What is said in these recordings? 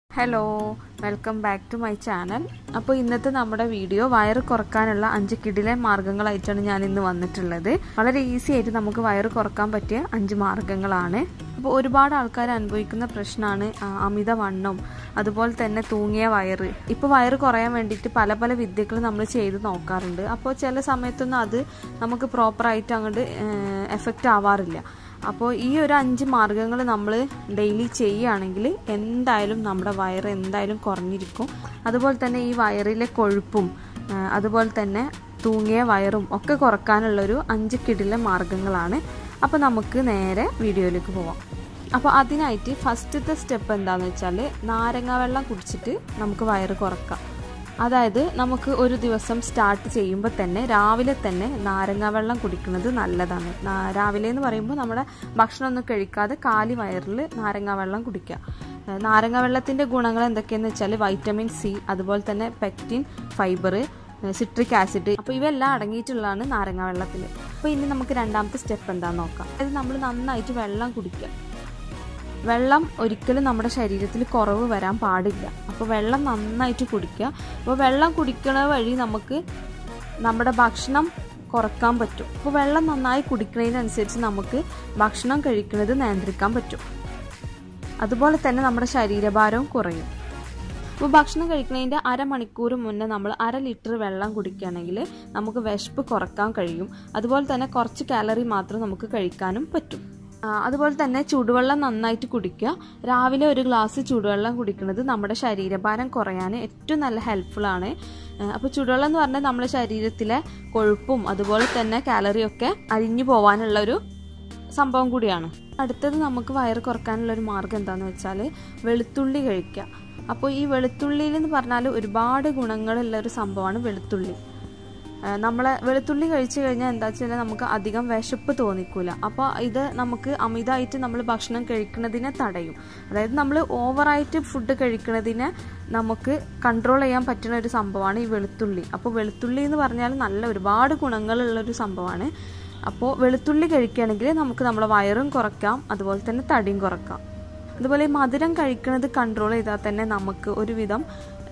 hello welcome back to my channel അപ്പോൾ ഇന്നത്തെ നമ്മുടെ വീഡിയോ വയറ് കുറക്കാനുള്ള അഞ്ച് കിടിലെ മാർഗ്ഗങ്ങളായിട്ടാണ് ഞാൻ ഇന്ന് വന്നിട്ടുള്ളത് വളരെ ഈസി ആയിട്ട് നമുക്ക് വയറ് കുറക്കാൻ പറ്റിയ അഞ്ച് മാർഗ്ഗങ്ങളാണ് അപ്പോൾ ഒരുപാട് ആൾക്കാർ അനുഭവിക്കുന്ന പ്രശ്നമാണ് അമിതവണ്ണം അതുപോലെ തന്നെ തൂങ്ങിയ വയറ് ഇപ്പോൾ വയറ് കുറയാൻ വേണ്ടിയിട്ട് പല പല വിദ്യകൾ നമ്മൾ ചെയ്ത് നോക്കാറുണ്ട് അപ്പോൾ ചില സമയത്തൊന്നും അത് നമുക്ക് പ്രോപ്പറായിട്ട് അങ്ങോട്ട് എഫക്റ്റ് ആവാറില്ല അപ്പോൾ ഈ ഒരു അഞ്ച് മാർഗ്ഗങ്ങൾ നമ്മൾ ഡെയിലി ചെയ്യുകയാണെങ്കിൽ എന്തായാലും നമ്മുടെ വയറ് എന്തായാലും കുറഞ്ഞിരിക്കും അതുപോലെ തന്നെ ഈ വയറിലെ കൊഴുപ്പും അതുപോലെ തന്നെ തൂങ്ങിയ വയറും ഒക്കെ കുറക്കാനുള്ളൊരു അഞ്ച് കിടില മാർഗ്ഗങ്ങളാണ് അപ്പോൾ നമുക്ക് നേരെ വീഡിയോയിലേക്ക് പോവാം അപ്പോൾ അതിനായിട്ട് ഫസ്റ്റത്തെ സ്റ്റെപ്പ് എന്താണെന്ന് വെച്ചാൽ നാരങ്ങ വെള്ളം കുടിച്ചിട്ട് നമുക്ക് വയറ് കുറക്കാം അതായത് നമുക്ക് ഒരു ദിവസം സ്റ്റാർട്ട് ചെയ്യുമ്പോൾ തന്നെ രാവിലെ തന്നെ നാരങ്ങ വെള്ളം കുടിക്കുന്നത് നല്ലതാണ് രാവിലെ എന്ന് പറയുമ്പോൾ നമ്മുടെ ഭക്ഷണമൊന്നും കഴിക്കാതെ കാലി വയറിൽ നാരങ്ങ വെള്ളം കുടിക്കുക നാരങ്ങ വെള്ളത്തിൻ്റെ ഗുണങ്ങൾ എന്തൊക്കെയാണെന്ന് വെച്ചാൽ വൈറ്റമിൻ സി അതുപോലെ തന്നെ പെക്റ്റിൻ ഫൈബർ സിട്രിക് ആസിഡ് അപ്പോൾ ഇവയെല്ലാം അടങ്ങിയിട്ടുള്ളതാണ് നാരങ്ങ വെള്ളത്തിൽ അപ്പോൾ ഇനി നമുക്ക് രണ്ടാമത്തെ സ്റ്റെപ്പ് എന്താണെന്ന് നോക്കാം അതായത് നമ്മൾ നന്നായിട്ട് വെള്ളം കുടിക്കുക വെള്ളം ഒരിക്കലും നമ്മുടെ ശരീരത്തിൽ കുറവ് വരാൻ പാടില്ല അപ്പോൾ വെള്ളം നന്നായിട്ട് കുടിക്കുക അപ്പോൾ വെള്ളം കുടിക്കണ വഴി നമുക്ക് നമ്മുടെ ഭക്ഷണം കുറക്കാൻ പറ്റും അപ്പോൾ വെള്ളം നന്നായി കുടിക്കുന്നതിനനുസരിച്ച് നമുക്ക് ഭക്ഷണം കഴിക്കുന്നത് നിയന്ത്രിക്കാൻ പറ്റും അതുപോലെ തന്നെ നമ്മുടെ ശരീരഭാരവും കുറയും അപ്പോൾ ഭക്ഷണം കഴിക്കുന്നതിൻ്റെ അരമണിക്കൂർ മുന്നേ നമ്മൾ അര ലിറ്റർ വെള്ളം കുടിക്കുകയാണെങ്കിൽ നമുക്ക് വിശപ്പ് കുറക്കാൻ കഴിയും അതുപോലെ തന്നെ കുറച്ച് കാലറി മാത്രം നമുക്ക് കഴിക്കാനും പറ്റും അതുപോലെ തന്നെ ചൂടുവെള്ളം നന്നായിട്ട് കുടിക്കുക രാവിലെ ഒരു ഗ്ലാസ് ചൂടുവെള്ളം കുടിക്കുന്നത് നമ്മുടെ ശരീരഭാരം കുറയാൻ ഏറ്റവും നല്ല ഹെൽപ്ഫുള്ളാണ് അപ്പോൾ ചൂടുവെള്ളം എന്ന് പറഞ്ഞാൽ നമ്മുടെ ശരീരത്തിലെ കൊഴുപ്പും അതുപോലെ തന്നെ കാലറിയൊക്കെ അരിഞ്ഞു പോകാനുള്ള ഒരു സംഭവം കൂടിയാണ് അടുത്തത് നമുക്ക് വയറ് കുറക്കാനുള്ള ഒരു മാർഗ്ഗം എന്താണെന്ന് വെച്ചാൽ വെളുത്തുള്ളി കഴിക്കുക അപ്പോൾ ഈ വെളുത്തുള്ളിയിൽ എന്ന് പറഞ്ഞാൽ ഒരുപാട് ഗുണങ്ങളുള്ള ഒരു സംഭവമാണ് വെളുത്തുള്ളി നമ്മളെ വെളുത്തുള്ളി കഴിച്ചു കഴിഞ്ഞാൽ എന്താ വെച്ചാൽ നമുക്ക് അധികം വിശപ്പ് തോന്നിക്കൂല അപ്പോൾ ഇത് നമുക്ക് അമിതമായിട്ട് നമ്മൾ ഭക്ഷണം കഴിക്കുന്നതിനെ തടയും അതായത് നമ്മൾ ഓവറായിട്ട് ഫുഡ് കഴിക്കുന്നതിനെ നമുക്ക് കൺട്രോൾ ചെയ്യാൻ പറ്റുന്ന ഒരു സംഭവമാണ് ഈ വെളുത്തുള്ളി അപ്പോൾ വെളുത്തുള്ളി എന്ന് പറഞ്ഞാൽ നല്ല ഒരുപാട് ഗുണങ്ങളുള്ള ഒരു സംഭവമാണ് അപ്പോൾ വെളുത്തുള്ളി കഴിക്കുകയാണെങ്കിൽ നമുക്ക് നമ്മളെ വയറും കുറയ്ക്കാം അതുപോലെ തന്നെ തടിയും കുറക്കാം അതുപോലെ മധുരം കഴിക്കുന്നത് കൺട്രോൾ ചെയ്താൽ തന്നെ നമുക്ക് ഒരുവിധം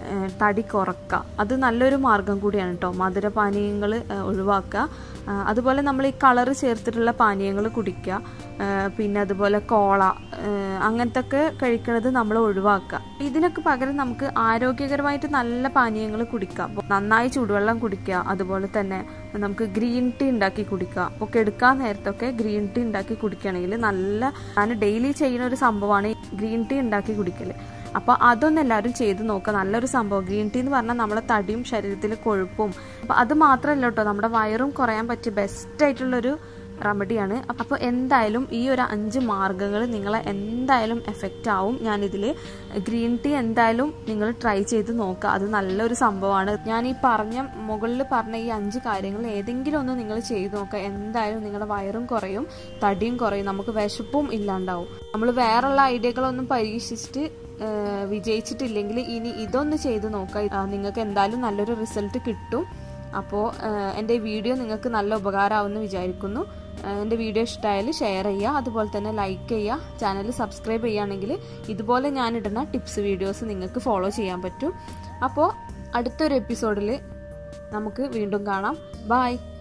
തടി കുറക്കുക അത് നല്ലൊരു മാർഗം കൂടിയാണ് കേട്ടോ മധുരപാനീയങ്ങൾ ഒഴിവാക്കുക അതുപോലെ നമ്മൾ ഈ കളറ് ചേർത്തിട്ടുള്ള പാനീയങ്ങൾ കുടിക്കുക പിന്നെ അതുപോലെ കോള അങ്ങനത്തെ ഒക്കെ കഴിക്കുന്നത് നമ്മൾ ഒഴിവാക്കുക ഇതിനൊക്കെ പകരം നമുക്ക് ആരോഗ്യകരമായിട്ട് നല്ല പാനീയങ്ങൾ കുടിക്കുക അപ്പോൾ നന്നായി ചൂടുവെള്ളം കുടിക്കുക അതുപോലെ തന്നെ നമുക്ക് ഗ്രീൻ ടീ ഉണ്ടാക്കി കുടിക്കുക അപ്പോൾ കെടുക്കാൻ നേരത്തൊക്കെ ഗ്രീൻ ടീ ഉണ്ടാക്കി കുടിക്കുകയാണെങ്കിൽ നല്ല ഞാൻ ഡെയിലി ചെയ്യുന്ന ഒരു സംഭവമാണ് ഗ്രീൻ ടീ ഉണ്ടാക്കി കുടിക്കൽ അപ്പോൾ അതൊന്നും എല്ലാവരും ചെയ്ത് നോക്കുക നല്ലൊരു സംഭവം ഗ്രീൻ ടീ എന്ന് പറഞ്ഞാൽ നമ്മുടെ തടിയും ശരീരത്തിൽ കൊഴുപ്പും അപ്പോൾ അത് മാത്രമല്ല കേട്ടോ നമ്മുടെ വയറും കുറയാൻ പറ്റിയ ബെസ്റ്റ് ആയിട്ടുള്ളൊരു റെമഡിയാണ് അപ്പോൾ എന്തായാലും ഈ ഒരു അഞ്ച് മാർഗ്ഗങ്ങൾ നിങ്ങളെ എന്തായാലും എഫക്റ്റ് ആവും ഞാനിതിൽ ഗ്രീൻ ടീ എന്തായാലും നിങ്ങൾ ട്രൈ ചെയ്ത് നോക്കുക അത് നല്ലൊരു സംഭവമാണ് ഞാൻ ഈ പറഞ്ഞ മുകളിൽ പറഞ്ഞ ഈ അഞ്ച് കാര്യങ്ങൾ ഏതെങ്കിലും ഒന്ന് നിങ്ങൾ ചെയ്ത് നോക്കുക എന്തായാലും നിങ്ങളുടെ വയറും കുറയും തടിയും കുറയും നമുക്ക് വിശപ്പും ഇല്ലാണ്ടാവും നമ്മൾ വേറുള്ള ഐഡിയകളൊന്നും പരീക്ഷിച്ചിട്ട് വിജയിച്ചിട്ടില്ലെങ്കിൽ ഇനി ഇതൊന്ന് ചെയ്ത് നോക്കുക നിങ്ങൾക്ക് എന്തായാലും നല്ലൊരു റിസൾട്ട് കിട്ടും അപ്പോൾ എൻ്റെ വീഡിയോ നിങ്ങൾക്ക് നല്ല ഉപകാരമാവുമെന്ന് വിചാരിക്കുന്നു എൻ്റെ വീഡിയോ ഇഷ്ടമായാൽ ഷെയർ ചെയ്യുക അതുപോലെ തന്നെ ലൈക്ക് ചെയ്യുക ചാനൽ സബ്സ്ക്രൈബ് ചെയ്യുകയാണെങ്കിൽ ഇതുപോലെ ഞാനിടുന്ന ടിപ്സ് വീഡിയോസ് നിങ്ങൾക്ക് ഫോളോ ചെയ്യാൻ പറ്റും അപ്പോൾ അടുത്തൊരു എപ്പിസോഡിൽ നമുക്ക് വീണ്ടും കാണാം ബായ്